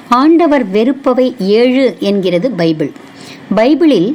ஆண்டவர் வெறுப்பவை ஏழு என்கிறது பைபிள் பைபிளில்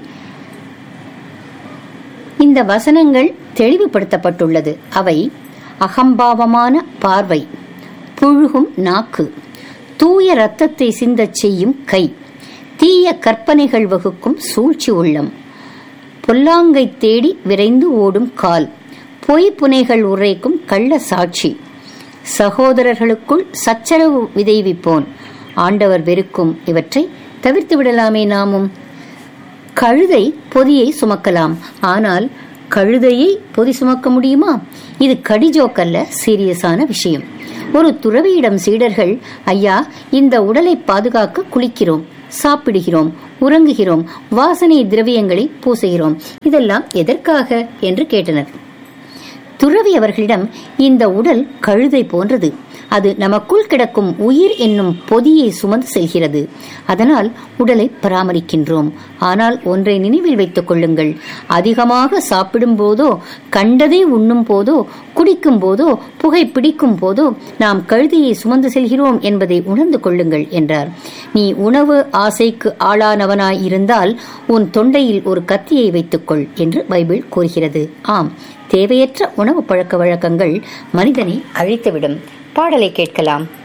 இந்த வசனங்கள் தெளிவுபடுத்தப்பட்டுள்ளது அவை அகம்பாவமான பார்வை புழுகும் நாக்கு தூய ரத்தத்தை சிந்தச் செய்யும் கை தீய கற்பனைகள் வகுக்கும் சூழ்ச்சி உள்ளம் பொல்லாங்கை தேடி விரைந்து ஓடும் கால் பொய் புனைகள் உரைக்கும் கள்ள சாட்சி சகோதரர்களுக்குள் சச்சரவு விதைவிப்போன் ஆண்டவர் வெறுக்கும் இவற்றை தவிர்த்து விடலாமே நாமும் கழுதை பொதியை சுமக்கலாம் ஆனால் கழுதையை பொதி சுமக்க முடியுமா இது கடிஜோக்கல்ல சீரியஸான விஷயம் ஒரு துறவியிடம் சீடர்கள் ஐயா இந்த உடலை பாதுகாக்க குளிக்கிறோம் சாப்பிடுகிறோம் உறங்குகிறோம் வாசனை திரவியங்களை பூசுகிறோம் இதெல்லாம் எதற்காக என்று கேட்டனர் துறவி அவர்களிடம் இந்த உடல் கழுதை போன்றது அது நமக்குள் கிடக்கும் உயிர் என்னும் பொதியை சுமந்து செல்கிறது அதனால் உடலை பராமரிக்கின்றோம் ஆனால் ஒன்றை நினைவில் வைத்துக் கொள்ளுங்கள் அதிகமாக சாப்பிடும் போதோ கண்டதை உண்ணும் போதோ குடிக்கும் போதோ புகை பிடிக்கும் போதோ நாம் கழுதையை சுமந்து செல்கிறோம் என்பதை உணர்ந்து கொள்ளுங்கள் என்றார் நீ உணவு ஆசைக்கு ஆளானவனாய் இருந்தால் உன் தொண்டையில் ஒரு கத்தியை வைத்துக்கொள் என்று பைபிள் கூறுகிறது ஆம் தேவையற்ற உணவு பழக்க வழக்கங்கள் மனிதனை அழித்துவிடும் பாடலை கேட்கலாம்